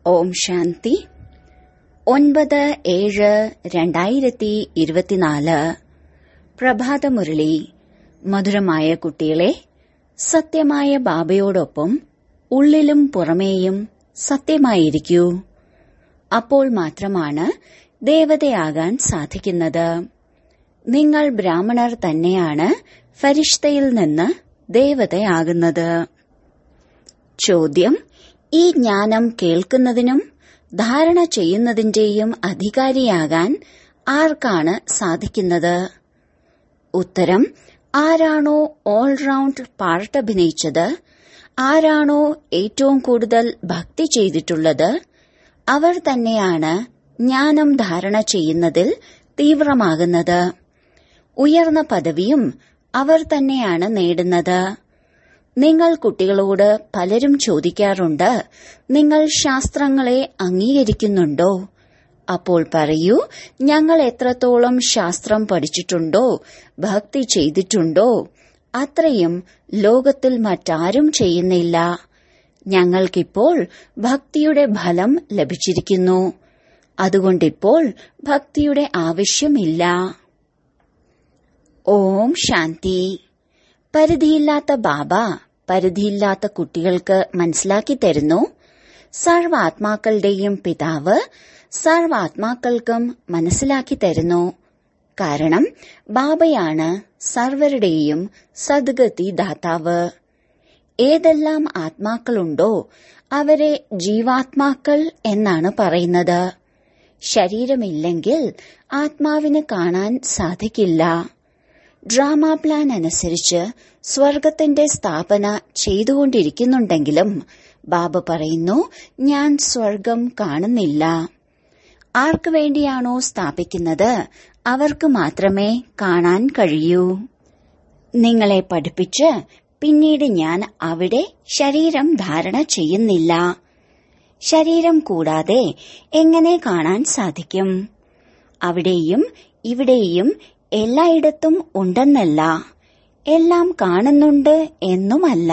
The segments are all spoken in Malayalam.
ഓം ശാന്തി ഒൻപത് ഏഴ് രണ്ടായിരത്തി ഇരുപത്തിനാല് പ്രഭാതമുരളി മധുരമായ കുട്ടികളെ സത്യമായ ബാബയോടൊപ്പം ഉള്ളിലും പുറമേയും സത്യമായിരിക്കൂ അപ്പോൾ മാത്രമാണ് ദേവതയാകാൻ സാധിക്കുന്നത് നിങ്ങൾ ബ്രാഹ്മണർ തന്നെയാണ് ഫരിഷ്തയിൽ നിന്ന് ദേവതയാകുന്നത് ചോദ്യം ഈ ജ്ഞാനം കേൾക്കുന്നതിനും ധാരണ ചെയ്യുന്നതിന്റെയും അധികാരിയാകാൻ ആർക്കാണ് സാധിക്കുന്നത് ഉത്തരം ആരാണോ ഓൾറൗണ്ട് പാർട്ട് അഭിനയിച്ചത് ആരാണോ ഏറ്റവും കൂടുതൽ ഭക്തി ചെയ്തിട്ടുള്ളത് അവർ തന്നെയാണ് ജ്ഞാനം ധാരണ ചെയ്യുന്നതിൽ തീവ്രമാകുന്നത് ഉയർന്ന പദവിയും അവർ തന്നെയാണ് നേടുന്നത് നിങ്ങൾ കുട്ടികളോട് പലരും ചോദിക്കാറുണ്ട് നിങ്ങൾ ശാസ്ത്രങ്ങളെ അംഗീകരിക്കുന്നുണ്ടോ അപ്പോൾ പറയൂ ഞങ്ങൾ എത്രത്തോളം ശാസ്ത്രം പഠിച്ചിട്ടുണ്ടോ ഭക്തി ചെയ്തിട്ടുണ്ടോ അത്രയും ലോകത്തിൽ മറ്റാരും ചെയ്യുന്നില്ല ഞങ്ങൾക്കിപ്പോൾ ഭക്തിയുടെ ഫലം ലഭിച്ചിരിക്കുന്നു അതുകൊണ്ടിപ്പോൾ ഭക്തിയുടെ ആവശ്യമില്ല ഓം ശാന്തി പരിധിയില്ലാത്ത ബാബ പരിധിയില്ലാത്ത കുട്ടികൾക്ക് മനസ്സിലാക്കി തരുന്നു സർവാത്മാക്കളുടെയും പിതാവ് സർവാത്മാക്കൾക്കും മനസ്സിലാക്കി തരുന്നു കാരണം ബാബയാണ് സർവരുടെയും സദ്ഗതി ദാതാവ് ഏതെല്ലാം ആത്മാക്കളുണ്ടോ അവരെ ജീവാത്മാക്കൾ എന്നാണ് പറയുന്നത് ശരീരമില്ലെങ്കിൽ ആത്മാവിന് കാണാൻ സാധിക്കില്ല ഡ്രാമ പ്ലാൻ അനുസരിച്ച് സ്വർഗത്തിന്റെ സ്ഥാപന ചെയ്തുകൊണ്ടിരിക്കുന്നുണ്ടെങ്കിലും ബാബ പറയുന്നു ഞാൻ സ്വർഗം കാണുന്നില്ല ആർക്കു വേണ്ടിയാണോ സ്ഥാപിക്കുന്നത് അവർക്ക് മാത്രമേ കാണാൻ കഴിയൂ നിങ്ങളെ പഠിപ്പിച്ച് പിന്നീട് ഞാൻ അവിടെ ശരീരം ധാരണ ചെയ്യുന്നില്ല ശരീരം കൂടാതെ എങ്ങനെ കാണാൻ സാധിക്കും അവിടെയും ഇവിടെയും എല്ലായിടത്തും ഉണ്ടെന്നല്ല എല്ലാം കാണുന്നുണ്ട് എന്നുമല്ല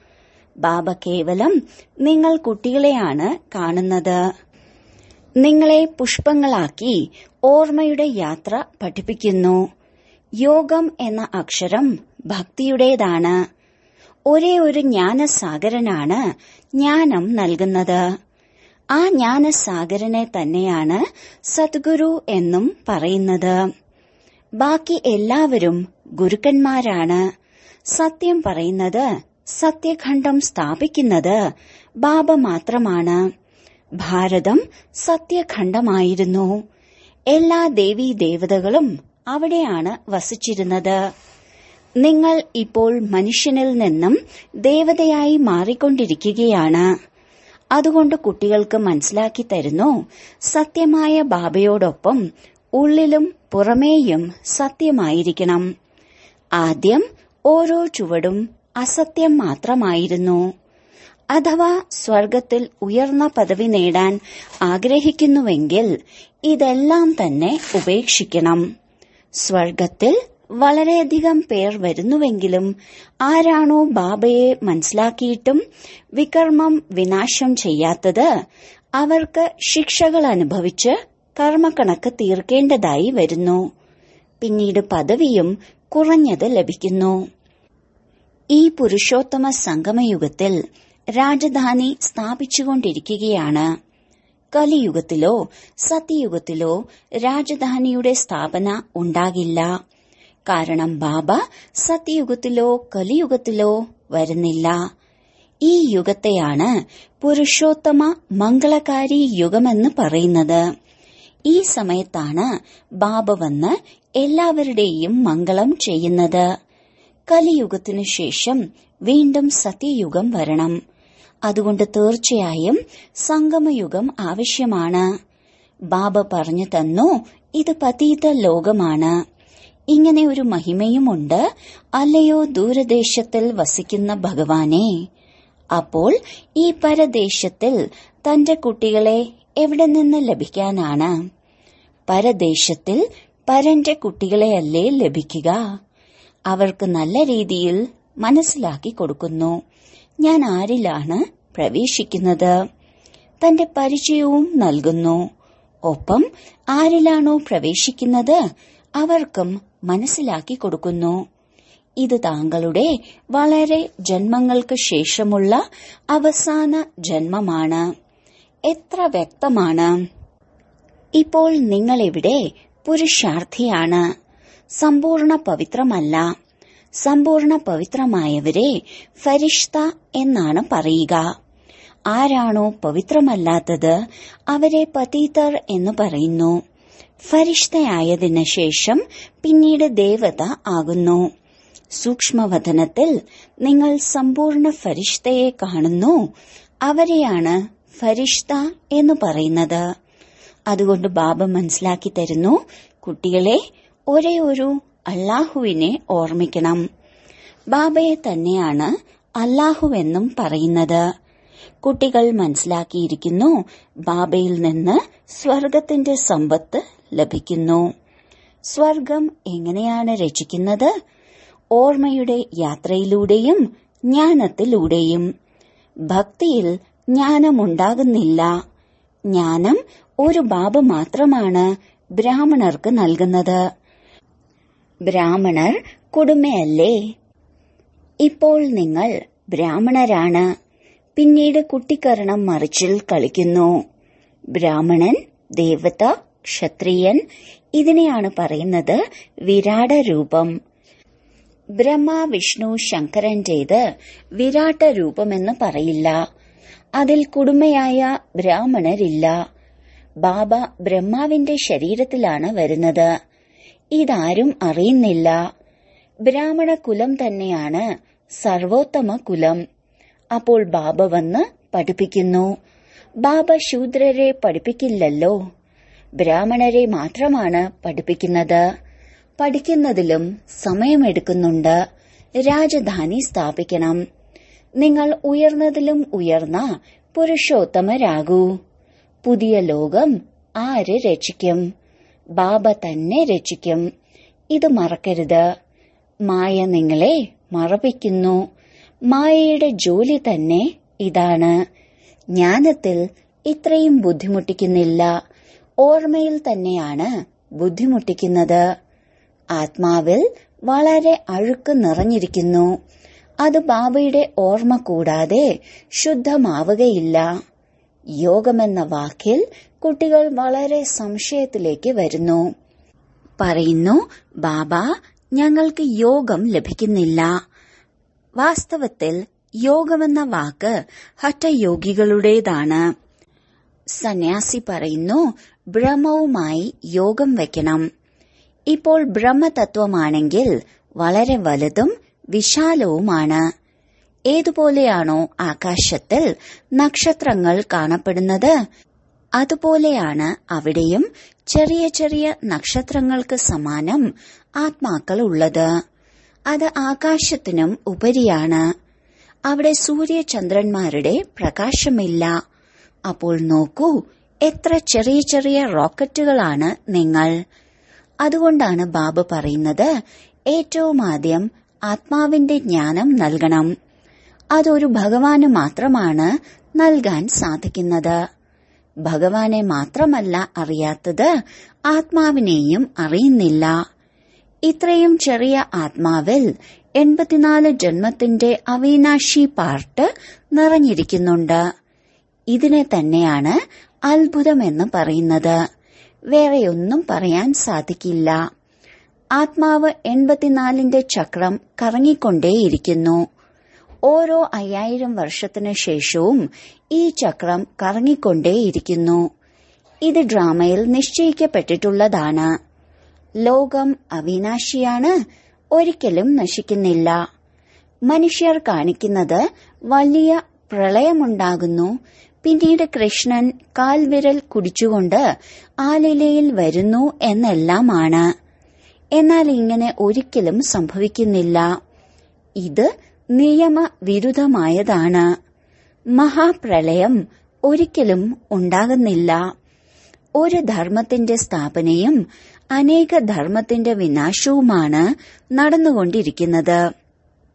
ബാബ കേവലം നിങ്ങൾ കുട്ടികളെയാണ് കാണുന്നത് നിങ്ങളെ പുഷ്പങ്ങളാക്കി ഓർമ്മയുടെ യാത്ര പഠിപ്പിക്കുന്നു യോഗം എന്ന അക്ഷരം ഭക്തിയുടേതാണ് ഒരേ ഒരു ജ്ഞാനസാഗരനാണ് ജ്ഞാനം നൽകുന്നത് ആ ജ്ഞാനസാഗരനെ തന്നെയാണ് സദ്ഗുരു എന്നും പറയുന്നത് ബാക്കി എല്ലാവരും ഗുരുക്കന്മാരാണ് സത്യം പറയുന്നത് സത്യഖണ്ഡം സ്ഥാപിക്കുന്നത് ബാബ മാത്രമാണ് ഭാരതം സത്യഖണ്ഡമായിരുന്നു എല്ലാ ദേവീ ദേവതകളും അവിടെയാണ് വസിച്ചിരുന്നത് നിങ്ങൾ ഇപ്പോൾ മനുഷ്യനിൽ നിന്നും ദേവതയായി മാറിക്കൊണ്ടിരിക്കുകയാണ് അതുകൊണ്ട് കുട്ടികൾക്ക് മനസ്സിലാക്കി തരുന്നു സത്യമായ ബാബയോടൊപ്പം ഉള്ളിലും പുറമേയും സത്യമായിരിക്കണം ആദ്യം ഓരോ ചുവടും അസത്യം മാത്രമായിരുന്നു അഥവാ സ്വർഗത്തിൽ ഉയർന്ന പദവി നേടാൻ ആഗ്രഹിക്കുന്നുവെങ്കിൽ ഇതെല്ലാം തന്നെ ഉപേക്ഷിക്കണം സ്വർഗത്തിൽ വളരെയധികം പേർ വരുന്നുവെങ്കിലും ആരാണോ ബാബയെ മനസ്സിലാക്കിയിട്ടും വികർമ്മം വിനാശം ചെയ്യാത്തത് അവർക്ക് ശിക്ഷകൾ അനുഭവിച്ച് കർമ്മക്കണക്ക് തീർക്കേണ്ടതായി വരുന്നു പിന്നീട് പദവിയും കുറഞ്ഞത് ലഭിക്കുന്നു ഈ പുരുഷോത്തമ സംഗമയുഗത്തിൽ രാജധാനി സ്ഥാപിച്ചുകൊണ്ടിരിക്കുകയാണ് കലിയുഗത്തിലോ സത്യയുഗത്തിലോ രാജധാനിയുടെ സ്ഥാപന ഉണ്ടാകില്ല കാരണം ബാബ സത്യയുഗത്തിലോ കലിയുഗത്തിലോ വരുന്നില്ല ഈ യുഗത്തെയാണ് പുരുഷോത്തമ മംഗളകാരി യുഗമെന്ന് പറയുന്നത് ഈ സമയത്താണ് ബാബ വന്ന് എല്ലാവരുടെയും മംഗളം ചെയ്യുന്നത് കലിയുഗത്തിനു ശേഷം വീണ്ടും സത്യയുഗം വരണം അതുകൊണ്ട് തീർച്ചയായും സംഗമയുഗം ആവശ്യമാണ് ബാബ പറഞ്ഞു തന്നു ഇത് പതീത ലോകമാണ് ഇങ്ങനെ ഒരു മഹിമയുമുണ്ട് അല്ലയോ ദൂരദേശത്തിൽ വസിക്കുന്ന ഭഗവാനെ അപ്പോൾ ഈ പരദേശത്തിൽ തന്റെ കുട്ടികളെ എവിടെ നിന്ന് ലഭിക്കാനാണ് പരദേശത്തിൽ പരന്റെ കുട്ടികളെയല്ലേ ലഭിക്കുക അവർക്ക് നല്ല രീതിയിൽ മനസ്സിലാക്കി കൊടുക്കുന്നു ഞാൻ ആരിലാണ് പ്രവേശിക്കുന്നത് തന്റെ പരിചയവും നൽകുന്നു ഒപ്പം ആരിലാണോ പ്രവേശിക്കുന്നത് അവർക്കും മനസ്സിലാക്കി കൊടുക്കുന്നു ഇത് താങ്കളുടെ വളരെ ജന്മങ്ങൾക്ക് ശേഷമുള്ള അവസാന ജന്മമാണ് എത്ര വ്യക്തമാണ് ഇപ്പോൾ നിങ്ങളിവിടെ പുരുഷാർത്ഥിയാണ് സമ്പൂർണ്ണ പവിത്രമല്ല സമ്പൂർണ്ണ പവിത്രമായവരെ ഫരിഷ്ത എന്നാണ് പറയുക ആരാണോ പവിത്രമല്ലാത്തത് അവരെ പതീതർ എന്ന് പറയുന്നു ഫരിഷ്തയായതിനു ശേഷം പിന്നീട് ദേവത ആകുന്നു സൂക്ഷ്മവതനത്തിൽ നിങ്ങൾ സമ്പൂർണ്ണ ഫരിഷ്തയെ കാണുന്നു അവരെയാണ് ഫരിഷ്ത എന്ന് പറയുന്നത് അതുകൊണ്ട് ബാബ മനസ്സിലാക്കി തരുന്നു കുട്ടികളെ ഒരേ ഒരു അള്ളാഹുവിനെ ഓർമ്മിക്കണം ബാബയെ തന്നെയാണ് അല്ലാഹുവെന്നും പറയുന്നത് കുട്ടികൾ മനസ്സിലാക്കിയിരിക്കുന്നു ബാബയിൽ നിന്ന് സ്വർഗത്തിന്റെ സമ്പത്ത് ലഭിക്കുന്നു സ്വർഗം എങ്ങനെയാണ് രചിക്കുന്നത് ഓർമ്മയുടെ യാത്രയിലൂടെയും ജ്ഞാനത്തിലൂടെയും ഭക്തിയിൽ ജ്ഞാനമുണ്ടാകുന്നില്ല ജ്ഞാനം ഒരു ബാബ മാത്രമാണ് ബ്രാഹ്മണർക്ക് നൽകുന്നത് ബ്രാഹ്മണർ കുടുംബയല്ലേ ഇപ്പോൾ നിങ്ങൾ ബ്രാഹ്മണരാണ് പിന്നീട് കുട്ടിക്കരണം മറിച്ചിൽ കളിക്കുന്നു ബ്രാഹ്മണൻ ദേവത ക്ഷത്രിയൻ ഇതിനെയാണ് പറയുന്നത് വിരാട രൂപം ബ്രഹ്മ വിഷ്ണു ശങ്കരന്റേത് വിരാട്ട രൂപമെന്ന് പറയില്ല അതിൽ കുടുംബയായ ബ്രാഹ്മണരില്ല ബാബ ബ്രഹ്മാവിന്റെ ശരീരത്തിലാണ് വരുന്നത് ഇതാരും അറിയുന്നില്ല ബ്രാഹ്മണ കുലം തന്നെയാണ് സർവോത്തമ കുലം അപ്പോൾ ബാബ വന്ന് പഠിപ്പിക്കുന്നു ബാബ ശൂദ്രരെ പഠിപ്പിക്കില്ലല്ലോ ബ്രാഹ്മണരെ മാത്രമാണ് പഠിപ്പിക്കുന്നത് പഠിക്കുന്നതിലും സമയമെടുക്കുന്നുണ്ട് രാജധാനി സ്ഥാപിക്കണം നിങ്ങൾ ഉയർന്നതിലും ഉയർന്ന പുരുഷോത്തമരാകൂ പുതിയ ലോകം ആര് രക്ഷിക്കും ബാബ തന്നെ രക്ഷിക്കും ഇത് മറക്കരുത് മായ നിങ്ങളെ മറപ്പിക്കുന്നു മായയുടെ ജോലി തന്നെ ഇതാണ് ജ്ഞാനത്തിൽ ഇത്രയും ബുദ്ധിമുട്ടിക്കുന്നില്ല ഓർമ്മയിൽ തന്നെയാണ് ബുദ്ധിമുട്ടിക്കുന്നത് ആത്മാവിൽ വളരെ അഴുക്ക് നിറഞ്ഞിരിക്കുന്നു അത് ബാബയുടെ ഓർമ്മ കൂടാതെ ശുദ്ധമാവുകയില്ല യോഗമെന്ന വാക്കിൽ കുട്ടികൾ വളരെ സംശയത്തിലേക്ക് വരുന്നു പറയുന്നു ബാബ ഞങ്ങൾക്ക് യോഗം ലഭിക്കുന്നില്ല വാസ്തവത്തിൽ യോഗമെന്ന വാക്ക് ഹഠയോഗികളുടേതാണ് സന്യാസി പറയുന്നു ബ്രഹ്മവുമായി യോഗം വെക്കണം ഇപ്പോൾ ബ്രഹ്മതത്വമാണെങ്കിൽ വളരെ വലുതും വിശാലവുമാണ് ഏതുപോലെയാണോ ആകാശത്തിൽ നക്ഷത്രങ്ങൾ കാണപ്പെടുന്നത് അതുപോലെയാണ് അവിടെയും ചെറിയ ചെറിയ നക്ഷത്രങ്ങൾക്ക് സമാനം ആത്മാക്കൾ ഉള്ളത് അത് ആകാശത്തിനും ഉപരിയാണ് അവിടെ സൂര്യചന്ദ്രന്മാരുടെ പ്രകാശമില്ല അപ്പോൾ നോക്കൂ എത്ര ചെറിയ ചെറിയ റോക്കറ്റുകളാണ് നിങ്ങൾ അതുകൊണ്ടാണ് ബാബു പറയുന്നത് ഏറ്റവും ആദ്യം ആത്മാവിന്റെ ജ്ഞാനം നൽകണം അതൊരു ഭഗവാന് മാത്രമാണ് നൽകാൻ സാധിക്കുന്നത് ഭഗവാനെ മാത്രമല്ല അറിയാത്തത് ആത്മാവിനെയും അറിയുന്നില്ല ഇത്രയും ചെറിയ ആത്മാവിൽ എൺപത്തിനാല് ജന്മത്തിന്റെ അവിനാശി പാർട്ട് നിറഞ്ഞിരിക്കുന്നുണ്ട് ഇതിനെ തന്നെയാണ് അത്ഭുതമെന്ന് പറയുന്നത് വേറെയൊന്നും പറയാൻ സാധിക്കില്ല ആത്മാവ് എൺപത്തിനാലിന്റെ ചക്രം കറങ്ങിക്കൊണ്ടേയിരിക്കുന്നു ഓരോ അയ്യായിരം വർഷത്തിനു ശേഷവും ഈ ചക്രം കറങ്ങിക്കൊണ്ടേയിരിക്കുന്നു ഇത് ഡ്രാമയിൽ നിശ്ചയിക്കപ്പെട്ടിട്ടുള്ളതാണ് ലോകം അവിനാശിയാണ് ഒരിക്കലും നശിക്കുന്നില്ല മനുഷ്യർ കാണിക്കുന്നത് വലിയ പ്രളയമുണ്ടാകുന്നു പിന്നീട് കൃഷ്ണൻ കാൽവിരൽ കുടിച്ചുകൊണ്ട് ആലിലയിൽ വരുന്നു എന്നെല്ലാമാണ് എന്നാൽ ഇങ്ങനെ ഒരിക്കലും സംഭവിക്കുന്നില്ല ഇത് നിയമവിരുദ്ധമായതാണ് മഹാപ്രളയം ഒരിക്കലും ഉണ്ടാകുന്നില്ല ഒരു ധർമ്മത്തിന്റെ സ്ഥാപനയും അനേക ധർമ്മത്തിന്റെ വിനാശവുമാണ് നടന്നുകൊണ്ടിരിക്കുന്നത്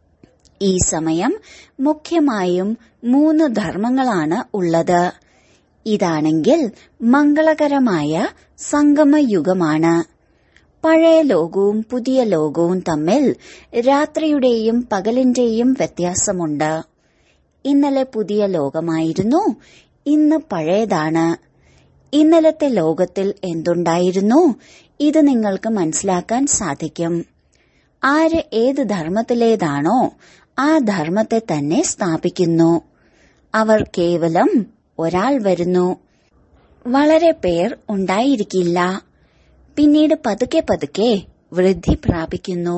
ഈ സമയം മുഖ്യമായും മൂന്ന് ധർമ്മങ്ങളാണ് ഉള്ളത് ഇതാണെങ്കിൽ മംഗളകരമായ സംഗമയുഗമാണ് പഴയ ലോകവും പുതിയ ലോകവും തമ്മിൽ രാത്രിയുടെയും പകലിന്റെയും വ്യത്യാസമുണ്ട് ഇന്നലെ പുതിയ ലോകമായിരുന്നു ഇന്ന് പഴയതാണ് ഇന്നലത്തെ ലോകത്തിൽ എന്തുണ്ടായിരുന്നു ഇത് നിങ്ങൾക്ക് മനസ്സിലാക്കാൻ സാധിക്കും ആര് ഏത് ധർമ്മത്തിലേതാണോ ആ ധർമ്മത്തെ തന്നെ സ്ഥാപിക്കുന്നു അവർ കേവലം ഒരാൾ വരുന്നു വളരെ പേർ ഉണ്ടായിരിക്കില്ല പിന്നീട് പതുക്കെ പതുക്കെ വൃദ്ധി പ്രാപിക്കുന്നു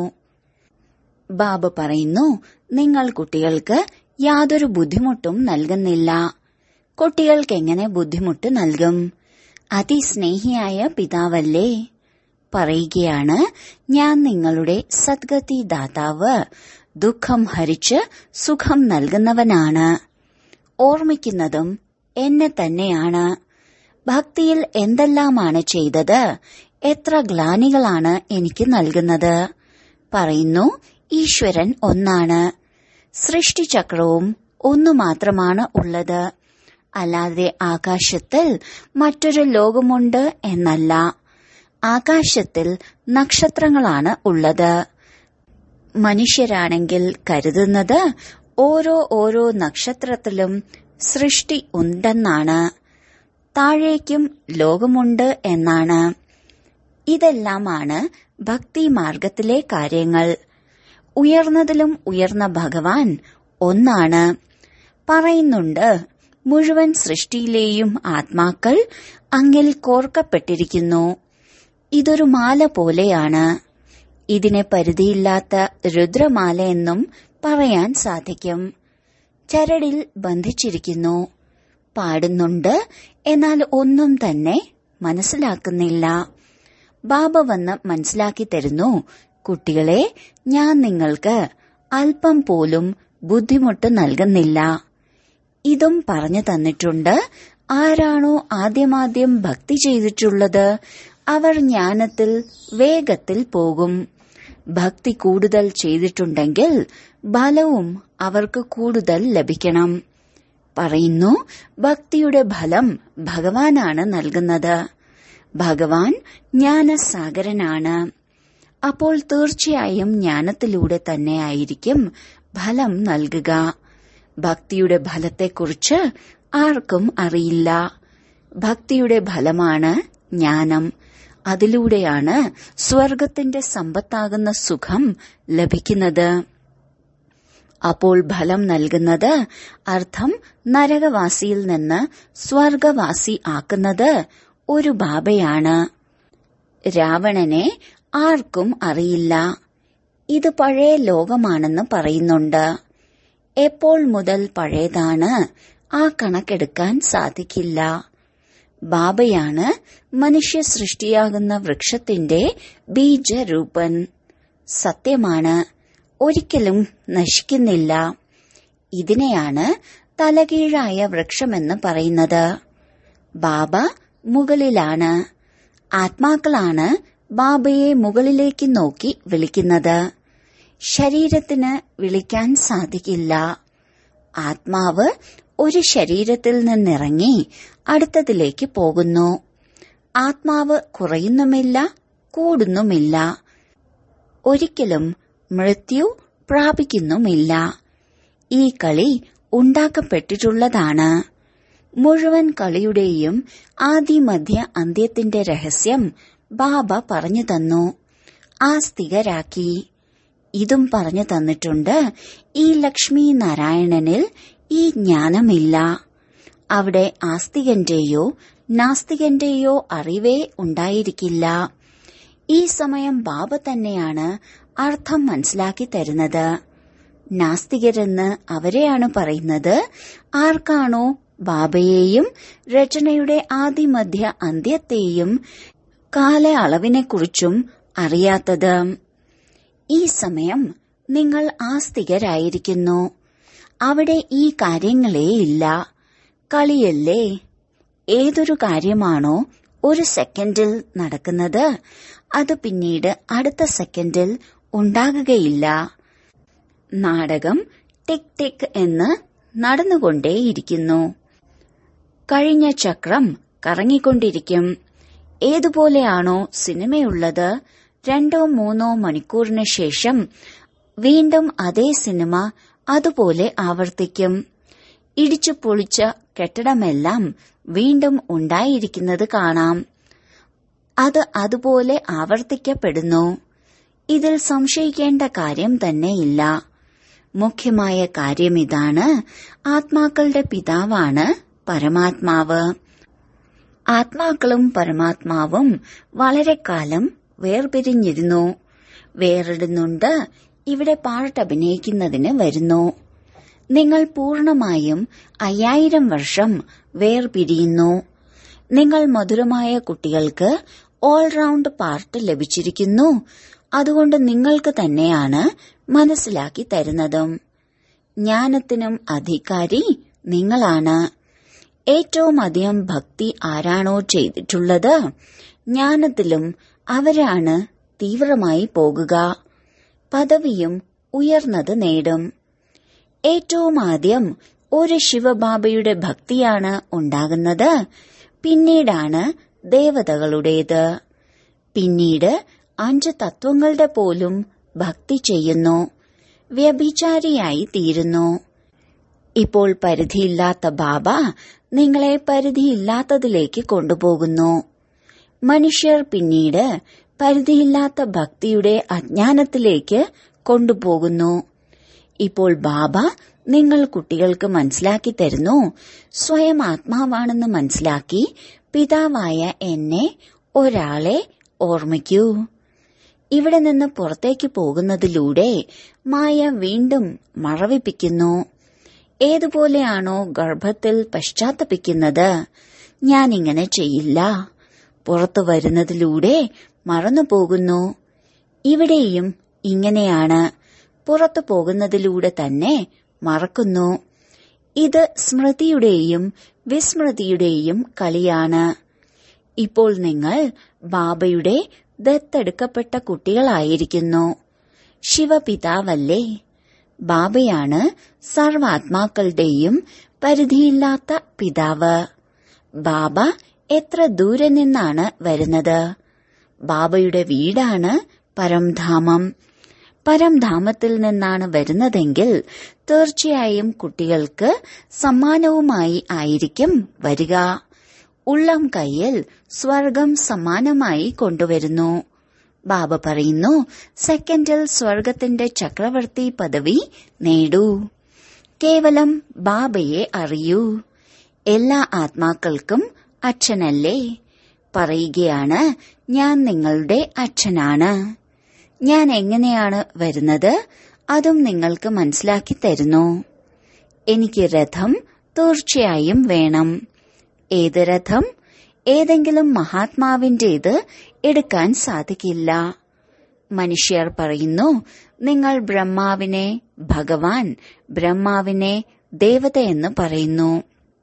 ബാബ പറയുന്നു നിങ്ങൾ കുട്ടികൾക്ക് യാതൊരു ബുദ്ധിമുട്ടും നൽകുന്നില്ല കുട്ടികൾക്ക് എങ്ങനെ ബുദ്ധിമുട്ട് നൽകും അതിസ്നേഹിയായ പിതാവല്ലേ പറയുകയാണ് ഞാൻ നിങ്ങളുടെ സദ്ഗതി ദാതാവ് ദുഃഖം ഹരിച്ച് സുഖം നൽകുന്നവനാണ് ഓർമ്മിക്കുന്നതും എന്നെ തന്നെയാണ് ഭക്തിയിൽ എന്തെല്ലാമാണ് ചെയ്തത് എത്ര ഗ്ലാനികളാണ് എനിക്ക് നൽകുന്നത് പറയുന്നു ഈശ്വരൻ ഒന്നാണ് സൃഷ്ടിചക്രവും ഒന്നു മാത്രമാണ് ഉള്ളത് അല്ലാതെ ആകാശത്തിൽ മറ്റൊരു ലോകമുണ്ട് എന്നല്ല ആകാശത്തിൽ നക്ഷത്രങ്ങളാണ് ഉള്ളത് മനുഷ്യരാണെങ്കിൽ കരുതുന്നത് ഓരോ ഓരോ നക്ഷത്രത്തിലും സൃഷ്ടി ഉണ്ടെന്നാണ് താഴേക്കും ലോകമുണ്ട് എന്നാണ് ഇതെല്ലാമാണ് ഭക്തി മാർഗത്തിലെ കാര്യങ്ങൾ ഉയർന്നതിലും ഉയർന്ന ഭഗവാൻ ഒന്നാണ് പറയുന്നുണ്ട് മുഴുവൻ സൃഷ്ടിയിലെയും ആത്മാക്കൾ അങ്ങിൽ കോർക്കപ്പെട്ടിരിക്കുന്നു ഇതൊരു മാല പോലെയാണ് ഇതിനെ പരിധിയില്ലാത്ത രുദ്രമാല എന്നും പറയാൻ സാധിക്കും ചരടിൽ ബന്ധിച്ചിരിക്കുന്നു പാടുന്നുണ്ട് എന്നാൽ ഒന്നും തന്നെ മനസ്സിലാക്കുന്നില്ല ബാബ വന്ന് മനസ്സിലാക്കി തരുന്നു കുട്ടികളെ ഞാൻ നിങ്ങൾക്ക് അല്പം പോലും ബുദ്ധിമുട്ട് നൽകുന്നില്ല ഇതും പറഞ്ഞു തന്നിട്ടുണ്ട് ആരാണോ ആദ്യമാദ്യം ഭക്തി ചെയ്തിട്ടുള്ളത് അവർ ജ്ഞാനത്തിൽ വേഗത്തിൽ പോകും ഭക്തി കൂടുതൽ ചെയ്തിട്ടുണ്ടെങ്കിൽ ഫലവും അവർക്ക് കൂടുതൽ ലഭിക്കണം പറയുന്നു ഭക്തിയുടെ ഫലം ഭഗവാനാണ് നൽകുന്നത് ഭഗവാൻ ജ്ഞാനസാഗരനാണ് അപ്പോൾ തീർച്ചയായും ജ്ഞാനത്തിലൂടെ തന്നെയായിരിക്കും ഫലം നൽകുക ഭക്തിയുടെ ഫലത്തെക്കുറിച്ച് ആർക്കും അറിയില്ല ഭക്തിയുടെ ഫലമാണ് ജ്ഞാനം അതിലൂടെയാണ് സ്വർഗത്തിന്റെ സമ്പത്താകുന്ന സുഖം ലഭിക്കുന്നത് അപ്പോൾ ഫലം നൽകുന്നത് അർത്ഥം നരകവാസിയിൽ നിന്ന് സ്വർഗവാസി ആക്കുന്നത് ഒരു ബാബയാണ് രാവണനെ ആർക്കും അറിയില്ല ഇത് പഴയ ലോകമാണെന്ന് പറയുന്നുണ്ട് എപ്പോൾ മുതൽ പഴയതാണ് ആ കണക്കെടുക്കാൻ സാധിക്കില്ല ബാബയാണ് മനുഷ്യ സൃഷ്ടിയാകുന്ന വൃക്ഷത്തിന്റെ ബീജരൂപൻ സത്യമാണ് ഒരിക്കലും നശിക്കുന്നില്ല ഇതിനെയാണ് തലകീഴായ വൃക്ഷമെന്ന് പറയുന്നത് ബാബ മുകളിലാണ് ആത്മാക്കളാണ് ബാബയെ മുകളിലേക്ക് നോക്കി വിളിക്കുന്നത് ശരീരത്തിന് വിളിക്കാൻ സാധിക്കില്ല ആത്മാവ് ഒരു ശരീരത്തിൽ നിന്നിറങ്ങി അടുത്തതിലേക്ക് പോകുന്നു ആത്മാവ് കുറയുന്നുമില്ല കൂടുന്നുമില്ല ഒരിക്കലും മൃത്യു പ്രാപിക്കുന്നുമില്ല ഈ കളി ഉണ്ടാക്കപ്പെട്ടിട്ടുള്ളതാണ് മുഴുവൻ കളിയുടെയും ആദിമധ്യ അന്ത്യത്തിന്റെ രഹസ്യം ബാബ പറഞ്ഞു തന്നു ആസ്തികരാക്കി ഇതും പറഞ്ഞു തന്നിട്ടുണ്ട് ഈ ലക്ഷ്മി നാരായണനിൽ ഈ ജ്ഞാനമില്ല അവിടെ ആസ്തികന്റെയോ നാസ്തികന്റെയോ അറിവേ ഉണ്ടായിരിക്കില്ല ഈ സമയം ബാബ തന്നെയാണ് അർത്ഥം മനസ്സിലാക്കി തരുന്നത് നാസ്തികരെന്ന് അവരെയാണ് പറയുന്നത് ആർക്കാണോ ബാബയെയും രചനയുടെ ആദിമധ്യ അന്ത്യത്തെയും കാലയളവിനെക്കുറിച്ചും അറിയാത്തത് ഈ സമയം നിങ്ങൾ ആസ്തികരായിരിക്കുന്നു അവിടെ ഈ കാര്യങ്ങളേ ഇല്ല കളിയല്ലേ ഏതൊരു കാര്യമാണോ ഒരു സെക്കൻഡിൽ നടക്കുന്നത് അത് പിന്നീട് അടുത്ത സെക്കൻഡിൽ ഉണ്ടാകുകയില്ല നാടകം ടിക് ടിക് എന്ന് നടന്നുകൊണ്ടേയിരിക്കുന്നു കഴിഞ്ഞ ചക്രം കറങ്ങിക്കൊണ്ടിരിക്കും ഏതുപോലെയാണോ സിനിമയുള്ളത് രണ്ടോ മൂന്നോ മണിക്കൂറിന് ശേഷം വീണ്ടും അതേ സിനിമ അതുപോലെ ആവർത്തിക്കും ഇടിച്ചു പൊളിച്ച കെട്ടിടമെല്ലാം വീണ്ടും ഉണ്ടായിരിക്കുന്നത് കാണാം അത് അതുപോലെ ആവർത്തിക്കപ്പെടുന്നു ഇതിൽ സംശയിക്കേണ്ട കാര്യം തന്നെയില്ല മുഖ്യമായ കാര്യം ഇതാണ് ആത്മാക്കളുടെ പിതാവാണ് പരമാത്മാവ് ആത്മാക്കളും പരമാത്മാവും വളരെ കാലം വേർപിരിഞ്ഞിരുന്നു വേറിടുന്നുണ്ട് ഇവിടെ പാട്ടഭിനയിക്കുന്നതിന് വരുന്നു നിങ്ങൾ പൂർണമായും അയ്യായിരം വർഷം വേർപിരിയുന്നു നിങ്ങൾ മധുരമായ കുട്ടികൾക്ക് ഓൾറൗണ്ട് പാർട്ട് ലഭിച്ചിരിക്കുന്നു അതുകൊണ്ട് നിങ്ങൾക്ക് തന്നെയാണ് മനസ്സിലാക്കി തരുന്നതും ജ്ഞാനത്തിനും അധികാരി നിങ്ങളാണ് ഏറ്റവും അധികം ഭക്തി ആരാണോ ചെയ്തിട്ടുള്ളത് ജ്ഞാനത്തിലും അവരാണ് തീവ്രമായി പോകുക പദവിയും ഉയർന്നത് നേടും ഏറ്റവും ആദ്യം ഒരു ശിവബാബയുടെ ഭക്തിയാണ് ഉണ്ടാകുന്നത് പിന്നീടാണ് ദേവതകളുടേത് പിന്നീട് അഞ്ച് തത്വങ്ങളുടെ പോലും ഭക്തി ചെയ്യുന്നു വ്യഭിചാരിയായി തീരുന്നു ഇപ്പോൾ പരിധിയില്ലാത്ത ബാബ നിങ്ങളെ പരിധിയില്ലാത്തതിലേക്ക് കൊണ്ടുപോകുന്നു മനുഷ്യർ പിന്നീട് പരിധിയില്ലാത്ത ഭക്തിയുടെ അജ്ഞാനത്തിലേക്ക് കൊണ്ടുപോകുന്നു ഇപ്പോൾ ബാബ നിങ്ങൾ കുട്ടികൾക്ക് മനസ്സിലാക്കി തരുന്നു സ്വയം ആത്മാവാണെന്ന് മനസ്സിലാക്കി പിതാവായ എന്നെ ഒരാളെ ഓർമ്മിക്കൂ ഇവിടെ നിന്ന് പുറത്തേക്ക് പോകുന്നതിലൂടെ മായ വീണ്ടും മറവിപ്പിക്കുന്നു ഏതുപോലെയാണോ ഗർഭത്തിൽ പശ്ചാത്തപിക്കുന്നത് ഞാൻ ഇങ്ങനെ ചെയ്യില്ല പുറത്തു വരുന്നതിലൂടെ മറന്നുപോകുന്നു ഇവിടെയും ഇങ്ങനെയാണ് പുറത്തു പോകുന്നതിലൂടെ തന്നെ മറക്കുന്നു ഇത് സ്മൃതിയുടെയും വിസ്മൃതിയുടെയും കളിയാണ് ഇപ്പോൾ നിങ്ങൾ ബാബയുടെ ദത്തെടുക്കപ്പെട്ട കുട്ടികളായിരിക്കുന്നു ശിവപിതാവല്ലേ ബാബയാണ് സർവാത്മാക്കളുടെയും പരിധിയില്ലാത്ത പിതാവ് ബാബ എത്ര ദൂരെ നിന്നാണ് വരുന്നത് ബാബയുടെ വീടാണ് പരംധാമം പരംധാമത്തിൽ നിന്നാണ് വരുന്നതെങ്കിൽ തീർച്ചയായും കുട്ടികൾക്ക് സമ്മാനവുമായി ആയിരിക്കും വരിക ഉള്ളം കൈയിൽ സ്വർഗം സമ്മാനമായി കൊണ്ടുവരുന്നു ബാബ പറയുന്നു സെക്കൻഡിൽ സ്വർഗത്തിന്റെ ചക്രവർത്തി പദവി നേടൂ കേവലം ബാബയെ അറിയൂ എല്ലാ ആത്മാക്കൾക്കും അച്ഛനല്ലേ പറയുകയാണ് ഞാൻ നിങ്ങളുടെ അച്ഛനാണ് ഞാൻ എങ്ങനെയാണ് വരുന്നത് അതും നിങ്ങൾക്ക് മനസ്സിലാക്കി തരുന്നു എനിക്ക് രഥം തീർച്ചയായും വേണം ഏത് രഥം ഏതെങ്കിലും മഹാത്മാവിന്റേത് എടുക്കാൻ സാധിക്കില്ല മനുഷ്യർ പറയുന്നു നിങ്ങൾ ബ്രഹ്മാവിനെ ഭഗവാൻ ബ്രഹ്മാവിനെ ദേവതയെന്ന് പറയുന്നു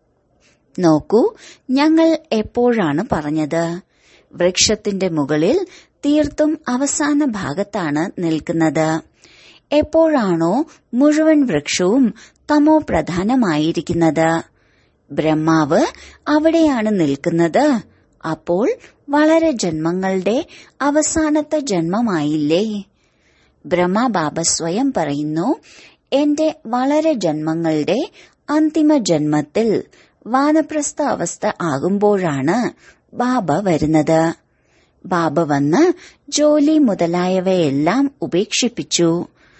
നോക്കൂ ഞങ്ങൾ എപ്പോഴാണ് പറഞ്ഞത് വൃക്ഷത്തിന്റെ മുകളിൽ തീർത്തും അവസാന ഭാഗത്താണ് നിൽക്കുന്നത് എപ്പോഴാണോ മുഴുവൻ വൃക്ഷവും തമോ പ്രധാനമായിരിക്കുന്നത് ബ്രഹ്മാവ് അവിടെയാണ് നിൽക്കുന്നത് അപ്പോൾ വളരെ ജന്മങ്ങളുടെ അവസാനത്തെ ജന്മമായില്ലേ ബ്രഹ്മബാബ സ്വയം പറയുന്നു എന്റെ വളരെ ജന്മങ്ങളുടെ അന്തിമ ജന്മത്തിൽ വാനപ്രസ്ഥ അവസ്ഥ ആകുമ്പോഴാണ് ബാബ വരുന്നത് ബാബ വന്ന് ജോലി മുതലായവയെല്ലാം ഉപേക്ഷിപ്പിച്ചു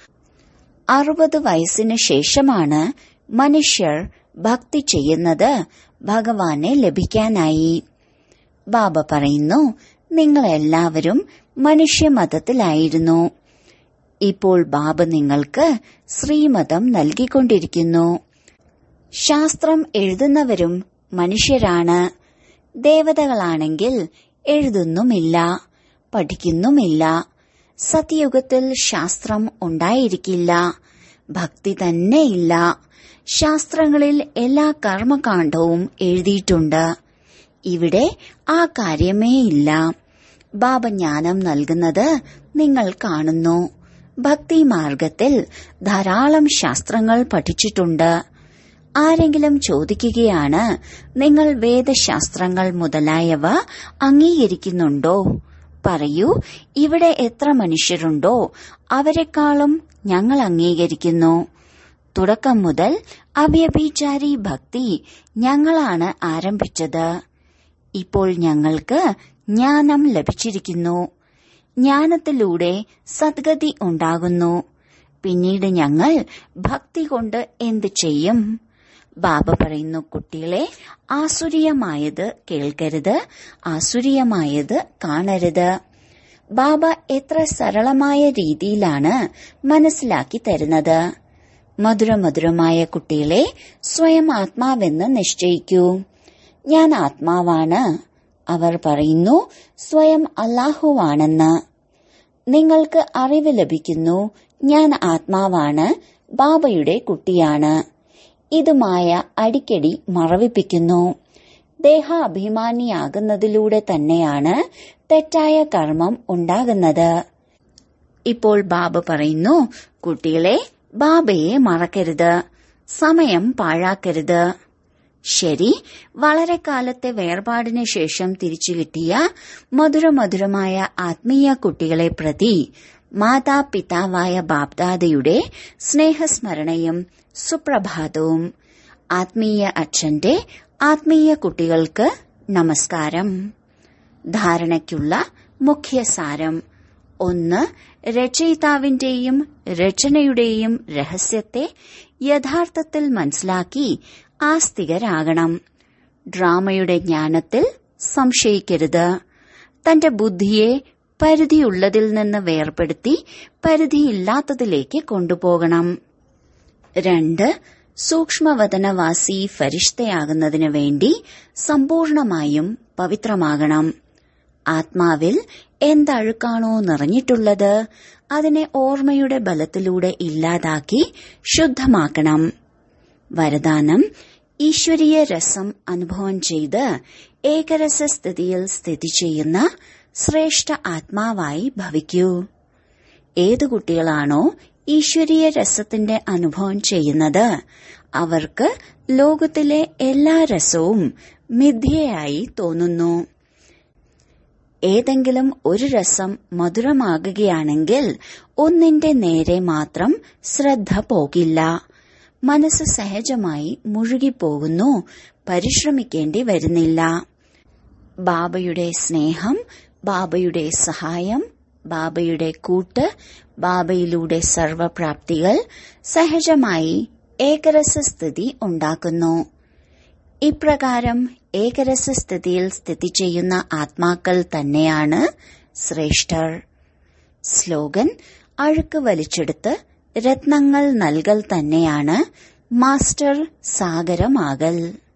അറുപത് വയസ്സിന് ശേഷമാണ് മനുഷ്യർ ഭക്തി ചെയ്യുന്നത് ഭഗവാനെ ലഭിക്കാനായി ബാബ പറയുന്നു നിങ്ങൾ എല്ലാവരും മനുഷ്യമതത്തിലായിരുന്നു ഇപ്പോൾ ബാബ നിങ്ങൾക്ക് ശ്രീമതം നൽകിക്കൊണ്ടിരിക്കുന്നു ശാസ്ത്രം എഴുതുന്നവരും മനുഷ്യരാണ് ദേവതകളാണെങ്കിൽ എഴുതുന്നുമില്ല പഠിക്കുന്നുമില്ല സത്യയുഗത്തിൽ ശാസ്ത്രം ഉണ്ടായിരിക്കില്ല ഭക്തി തന്നെയില്ല ശാസ്ത്രങ്ങളിൽ എല്ലാ കർമ്മകാണ്ഡവും എഴുതിയിട്ടുണ്ട് ഇവിടെ ആ കാര്യമേ ഇല്ല ബാബ ജ്ഞാനം നൽകുന്നത് നിങ്ങൾ കാണുന്നു ഭക്തി മാർഗത്തിൽ ധാരാളം ശാസ്ത്രങ്ങൾ പഠിച്ചിട്ടുണ്ട് ആരെങ്കിലും ചോദിക്കുകയാണ് നിങ്ങൾ വേദശാസ്ത്രങ്ങൾ മുതലായവ അംഗീകരിക്കുന്നുണ്ടോ പറയൂ ഇവിടെ എത്ര മനുഷ്യരുണ്ടോ അവരെക്കാളും ഞങ്ങൾ അംഗീകരിക്കുന്നു തുടക്കം മുതൽ അവ്യഭിചാരി ഭക്തി ഞങ്ങളാണ് ആരംഭിച്ചത് ഇപ്പോൾ ഞങ്ങൾക്ക് ജ്ഞാനം ലഭിച്ചിരിക്കുന്നു ജ്ഞാനത്തിലൂടെ സദ്ഗതി ഉണ്ടാകുന്നു പിന്നീട് ഞങ്ങൾ ഭക്തി കൊണ്ട് എന്ത് ചെയ്യും ബാബ പറയുന്നു കുട്ടികളെ ആസുരീയമായത് കേൾക്കരുത് ആസുരീയമായത് കാണരുത് ബാബ എത്ര സരളമായ രീതിയിലാണ് മനസ്സിലാക്കി തരുന്നത് മധുരമധുരമായ കുട്ടികളെ സ്വയം ആത്മാവെന്ന് നിശ്ചയിക്കൂ ഞാൻ ആത്മാവാണ് അവർ പറയുന്നു സ്വയം അല്ലാഹുവാണെന്ന് നിങ്ങൾക്ക് അറിവ് ലഭിക്കുന്നു ഞാൻ ആത്മാവാണ് ബാബയുടെ കുട്ടിയാണ് ഇതുമായ അടിക്കടി മറവിപ്പിക്കുന്നു ദേഹാഭിമാനിയാകുന്നതിലൂടെ തന്നെയാണ് തെറ്റായ കർമ്മം ഉണ്ടാകുന്നത് ഇപ്പോൾ ബാബ പറയുന്നു കുട്ടികളെ ബാബയെ മറക്കരുത് സമയം പാഴാക്കരുത് ശരി വളരെ കാലത്തെ വേർപാടിന് ശേഷം തിരിച്ചു കിട്ടിയ മധുരമധുരമായ ആത്മീയ കുട്ടികളെ പ്രതി മാതാപിതാവായ ബാബ്ദാദയുടെ സ്നേഹസ്മരണയും സുപ്രഭാതവും ആത്മീയ അച്ഛന്റെ ആത്മീയ കുട്ടികൾക്ക് നമസ്കാരം ധാരണയ്ക്കുള്ള മുഖ്യസാരം ഒന്ന് രചയിതാവിന്റെയും രചനയുടെയും രഹസ്യത്തെ യഥാർത്ഥത്തിൽ മനസ്സിലാക്കി ആസ്തികരാകണം ഡ്രാമയുടെ ജ്ഞാനത്തിൽ സംശയിക്കരുത് തന്റെ ബുദ്ധിയെ പരിധിയുള്ളതിൽ നിന്ന് വേർപെടുത്തി പരിധിയില്ലാത്തതിലേക്ക് കൊണ്ടുപോകണം രണ്ട് സൂക്ഷ്മവതനവാസി ഫരിഷ്തയാകുന്നതിനു വേണ്ടി സമ്പൂർണമായും പവിത്രമാകണം ആത്മാവിൽ എന്തഴുക്കാണോ നിറഞ്ഞിട്ടുള്ളത് അതിനെ ഓർമ്മയുടെ ബലത്തിലൂടെ ഇല്ലാതാക്കി ശുദ്ധമാക്കണം വരദാനം ഈശ്വരീയ രസം അനുഭവം ചെയ്ത് ഏകരസസ്ഥിതിയിൽ സ്ഥിതി ചെയ്യുന്ന ശ്രേഷ്ഠ ആത്മാവായി ഭവിക്കൂ ഏതു കുട്ടികളാണോ ഈശ്വരീയ രസത്തിന്റെ അനുഭവം ചെയ്യുന്നത് അവർക്ക് ലോകത്തിലെ എല്ലാ രസവും മിഥ്യയായി തോന്നുന്നു ഏതെങ്കിലും ഒരു രസം മധുരമാകുകയാണെങ്കിൽ ഒന്നിന്റെ നേരെ മാത്രം ശ്രദ്ധ പോകില്ല മനസ്സ് സഹജമായി മുഴുകിപ്പോകുന്നു പരിശ്രമിക്കേണ്ടി വരുന്നില്ല ബാബയുടെ സ്നേഹം ബാബയുടെ സഹായം ബാബയുടെ കൂട്ട് ബാബയിലൂടെ സർവപ്രാപ്തികൾ സഹജമായി ഏകരസസ്ഥിതി ഉണ്ടാക്കുന്നു ഇപ്രകാരം ഏകരസസ്ഥിതിയിൽ സ്ഥിതി ചെയ്യുന്ന ആത്മാക്കൾ തന്നെയാണ് ശ്രേഷ്ഠർ സ്ലോഗൻ അഴുക്ക് വലിച്ചെടുത്ത് രത്നങ്ങൾ നൽകൽ തന്നെയാണ് മാസ്റ്റർ സാഗരമാകൽ